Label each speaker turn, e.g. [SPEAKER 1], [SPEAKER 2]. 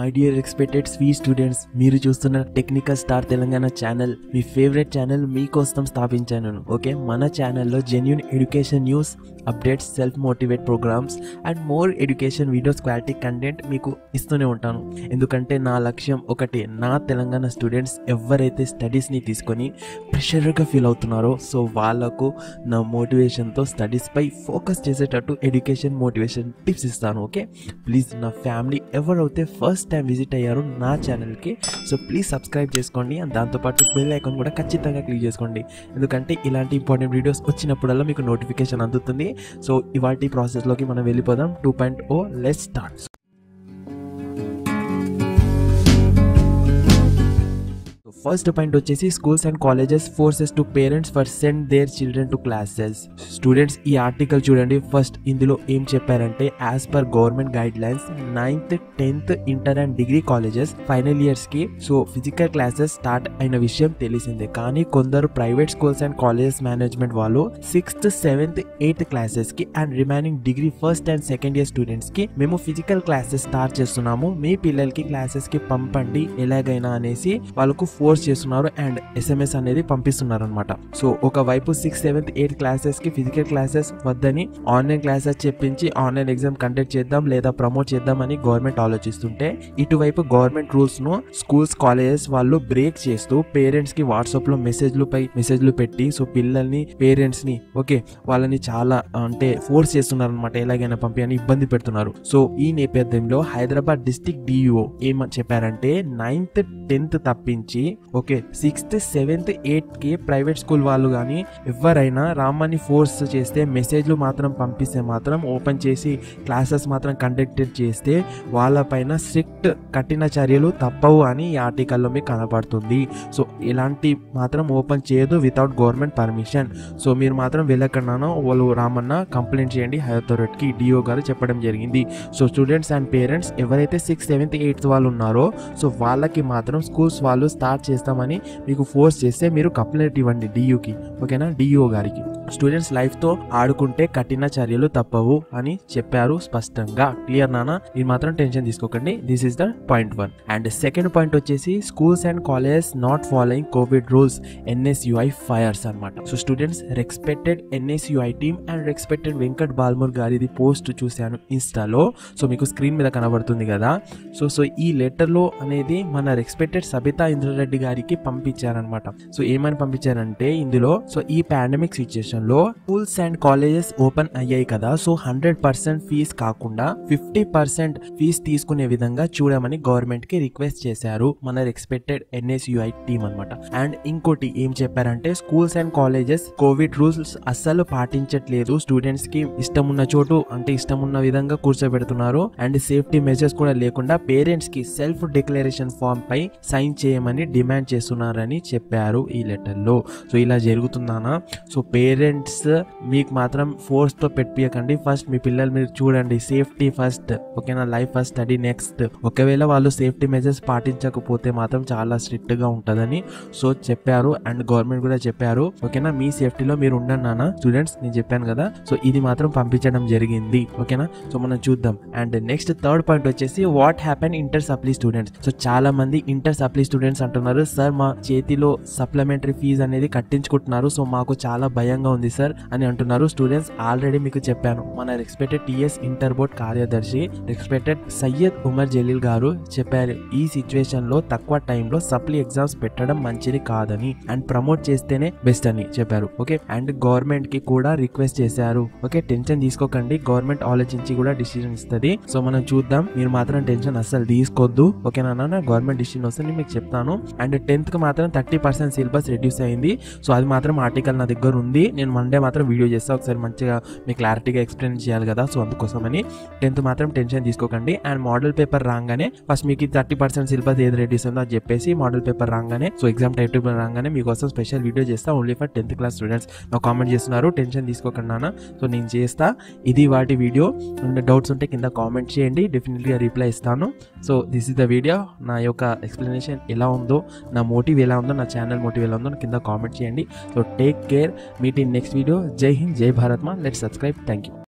[SPEAKER 1] my dear expected స్వీ students మీరు చూస్తున్న టెక్నికల్ స్టార్ తెలంగాణ ఛానల్ మీ ఫేవరెట్ ఛానల్ మీకోసం స్థాపించాను ఓకే మన ఛానల్లో genuine education news updates self motivate programmes and more education videos quality content మీకు ఇస్తూనే ఉంటాను ఎందుకంటే నా లక్ష్యం ఒకటి నా తెలంగాణ స్టూడెంట్స్ ఎవరైతే స్టడీస్ని తీసుకొని ప్రెషర్గా ఫీల్ అవుతున్నారో సో వాళ్ళకు నా మోటివేషన్తో స్టడీస్పై ఫోకస్ చేసేటట్టు ఎడ్యుకేషన్ మోటివేషన్ టిప్స్ ఇస్తాను ఓకే ప్లీజ్ నా ఫ్యామిలీ ఎవరైతే ఫస్ట్ టైం విజిట్ అయ్యారో నా ఛానల్కి సో ప్లీజ్ సబ్స్క్రైబ్ చేసుకోండి అండ్ దాంతోపాటు బెల్ ఐకాన్ కూడా ఖచ్చితంగా క్లిక్ చేసుకోండి ఎందుకంటే ఇలాంటి ఇంపార్టెంట్ వీడియోస్ వచ్చినప్పుడల్లా మీకు నోటిఫికేషన్ అందుతుంది సో ఇవాటి ప్రాసెస్లోకి మనం వెళ్ళిపోదాం two point O let's start first point వచ్చేసి schools and colleges forces to parents for send their children to classes students ఈ ఆర్టికల్ చూడండి ఫస్ట్ ఇందులో ఏం చెప్పారంటే as per government guidelines ninth tenth inter and degree colleges final years కి so physical classes start అయిన విషయం తెలిసిందే కానీ కొందరు private schools and colleges management వాళ్ళు సిక్స్త్ సెవెంత్ ఎయిత్ క్లాసెస్ కి and remaining degree first and second year students కి మేము ఫిజికల్ క్లాసెస్ స్టార్ట్ చేస్తున్నాము మీ పిల్లలకి క్లాసెస్ కి పంపండి ఎలాగైనా అనేసి వాళ్ళకు ఫోర్స్ చేస్తున్నారు అండ్ ఎస్ఎంఎస్ అనేది పంపిస్తున్నారు అనమాట సో ఒకవైపు సిక్స్ సెవెంత్ ఎయిత్ క్లాసెస్ కి ఫిజికల్ క్లాసెస్ వద్దని ఆన్లైన్ క్లాసెస్ చెప్పించి ఆన్లైన్ ఎగ్జామ్ కండక్ట్ చేద్దాం లేదా ప్రమోట్ చేద్దాం అని గవర్నమెంట్ ఆలోచిస్తుంటే ఇటువైపు గవర్నమెంట్ రూల్స్ ను స్కూల్స్ కాలేజెస్ వాళ్ళు బ్రేక్ చేస్తూ పేరెంట్స్ కి వాట్సాప్ లో మెసేజ్లు పై మెసేజ్లు పెట్టి సో పిల్లల్ని పేరెంట్స్ ని ఓకే వాళ్ళని చాలా అంటే ఫోర్స్ చేస్తున్నారు అనమాట ఎలాగైనా పంపి అని ఇబ్బంది పెడుతున్నారు సో ఈ నేపథ్యంలో హైదరాబాద్ డిస్టిక్ డిఓ ఏమని చెప్పారంటే నైన్త్ టెన్త్ తప్పించి ఓకే సిక్స్త్ సెవెంత్ ఎయిత్ కి ప్రైవేట్ స్కూల్ వాళ్ళు కానీ ఎవరైనా రామ్మని ఫోర్స్ చేస్తే మెసేజ్లు మాత్రం పంపిస్తే మాత్రం ఓపెన్ చేసి క్లాసెస్ మాత్రం కండక్టెడ్ చేస్తే వాళ్ళపైన స్ట్రిక్ట్ కఠిన చర్యలు తప్పవు అని ఈ ఆర్టికల్లో మీకు కనపడుతుంది సో ఇలాంటి మాత్రం ఓపెన్ చేయదు వితౌట్ గవర్నమెంట్ పర్మిషన్ సో మీరు మాత్రం వెళ్ళకన్నానో వాళ్ళు రామన్న కంప్లైంట్ చేయండి హై అథారిటీకి డిఓ గారు చెప్పడం జరిగింది సో స్టూడెంట్స్ అండ్ పేరెంట్స్ ఎవరైతే సిక్స్త్ సెవెంత్ ఎయిత్ వాళ్ళు ఉన్నారో సో వాళ్ళకి మాత్రం స్కూల్స్ వాళ్ళు స్టార్ట్ చేస్తామని మీకు ఫోర్స్ చేస్తే మీరు కంప్లైంట్ ఇవ్వండి డియూకి ఓకేనా డిఓ గారికి స్టూడెంట్స్ లైఫ్తో ఆడుకుంటే కఠిన చర్యలు తప్పవు అని చెప్పారు స్పష్టంగా క్లియర్ నానా ఇది మాత్రం టెన్షన్ తీసుకోకండి this is the point one and second point వచ్చేసి schools and colleges not following Covid rules NSUI fires అనమాట so students respected NSUI team and respected Venkat Balmoor గారిది పోస్ట్ చూశాను ఇన్స్టాలో సో మీకు స్క్రీన్ మీద కనబడుతుంది కదా సో సో ఈ లెటర్లో అనేది మన రెస్పెక్టెడ్ సబితా ఇంద్రారెడ్డి గారికి పంపించారనమాట సో ఏమని పంపించారంటే ఇందులో సో ఈ పాండమిక్ సిచ్యుయేషన్ లో స్కూల్స్ అండ్ కాలేజెస్ ఓపెన్ అయ్యాయి కదా సో హండ్రెడ్ పర్సెంట్ ఫీజ్ కాకుండా ఫిఫ్టీ పర్సెంట్ ఫీజ్ తీసుకునే విధంగా చూడమని గవర్నమెంట్ కి రిక్వెస్ట్ చేశారు మన ఎక్స్పెక్టెడ్ ఎన్ఎస్యుఐ టీమ్ అనమాట అండ్ ఇంకోటి ఏం చెప్పారంటే schools and colleges Covid rules అస్సలు పాటించట్లేదు స్టూడెంట్స్ కి ఇష్టం ఉన్న చోటు అంటే ఇష్టం ఉన్న విధంగా కూర్చోబెడుతున్నారు అండ్ సేఫ్టీ మెజర్స్ కూడా లేకుండా పేరెంట్స్ కి సెల్ఫ్ డిక్లరేషన్ ఫామ్ పై సైన్ చేయమని డిమాండ్ చేస్తున్నారని చెప్పారు ఈ లెటర్ లో సో ఇలా జరుగుతుందానా సో పేరెంట్స్ మీకు మాత్రం ఫోర్స్ తో పెట్టియకండి ఫస్ట్ మీ పిల్లలు మీరు చూడండి సేఫ్టీ ఫస్ట్ ఓకేనా లైఫ్ ఫస్ట్ స్టడీ నెక్స్ట్ ఒకవేళ వాళ్ళు సేఫ్టీ మెజర్స్ పాటించకపోతే మాత్రం చాలా స్ట్రిక్ట్ గా ఉంటదని సో చెప్పారు అండ్ గవర్నమెంట్ కూడా చెప్పారు ఓకేనా మీ సేఫ్టీలో మీరు ఉండండి నాన్న స్టూడెంట్స్ నేను చెప్పాను కదా సో ఇది మాత్రం పంపించడం జరిగింది ఓకేనా సో మనం చూద్దాం అండ్ నెక్స్ట్ థర్డ్ పాయింట్ వచ్చేసి what happen inter supply students so చాలా మంది ఇంటర్ సప్లీ స్టూడెంట్స్ అంటున్నారు సార్ మా చేతిలో సప్లిమెంటరీ ఫీజు అనేది కట్టించుకుంటున్నారు సో మాకు చాలా భయంగా ఉంది సార్ అని అంటున్నారు స్టూడెంట్స్ ఆల్రెడీ మీకు చెప్పాను మన రెస్పెక్టెడ్ టిఎస్ ఇంటర్ బోర్డ్ కార్యదర్శి రెస్పెక్టెడ్ సయ్యద్ ఉమర్ జలీల్ గారు చెప్పారు ఈ సిచ్యువేషన్ లో తక్కువ టైంలో సప్లీ ఎగ్జామ్స్ పెట్టడం మంచిది కాదని అండ్ ప్రమోట్ చేస్తేనే బెస్ట్ అని చెప్పారు ఓకే అండ్ గవర్నమెంట్ కి కూడా రిక్వెస్ట్ చేశారు ఓకే టెన్షన్ తీసుకోకండి గవర్నమెంట్ ఆలోచించి కూడా డిసిజన్ ఇస్తుంది సో మనం చూద్దాం మీరు మాత్రం టెన్షన్ అస్సలు తీసుకోవద్దు ఓకేనా నాన్న గవర్నమెంట్ డిసిజన్ వస్తే నేను మీకు చెప్తాను అండ్ టెన్త్ కి మాత్రం థర్టీ పర్సెంట్ సిలబస్ రెడ్యూస్ అయింది సో అది మాత్రం ఆర్టికల్ నా దగ్గర ఉంది నేను మండే మాత్రం వీడియో చేస్తా ఒకసారి మంచిగా మీ క్లారిటీగా ఎక్స్ప్లెయిన్ చేయాలి కదా సో అందుకోసమని టెన్త్ మాత్రం టెన్షన్ తీసుకోకండి అండ్ మోడల్ పేపర్ రాగానే ఫస్ట్ మీకు థర్టీ పర్సెంట్ సిలబస్ ఏది రెడ్యూస్ ఉందో అది చెప్పేసి మోడల్ పేపర్ రాగానే సో ఎగ్జామ్ టైప్ టేబుల్ రాగానే మీకోసం స్పెషల్ వీడియో చేస్తా only for tenth class students నాకు కామెంట్ చేస్తున్నారు టెన్షన్ తీసుకోకండి నాన్న సో నేను చేస్తా ఇది వాటి వీడియో అండ్ డౌట్స్ ఉంటే కింద కామెంట్ చేయండి డెఫినెట్గా రిప్లై ఇస్తాను so this is the video నా యొక్క ఎక్స్ప్లెనేషన్ ఎలా ఉందో నా మోటివ్ ఎలా ఉందో నా ఛానల్ మోటివ్ ఎలా ఉందో కింద కామెంట్ చేయండి so take care meet in next video జై హింద్ జై భారత్ మా లెట్ సబ్స్క్రైబ్ థ్యాంక్ యూ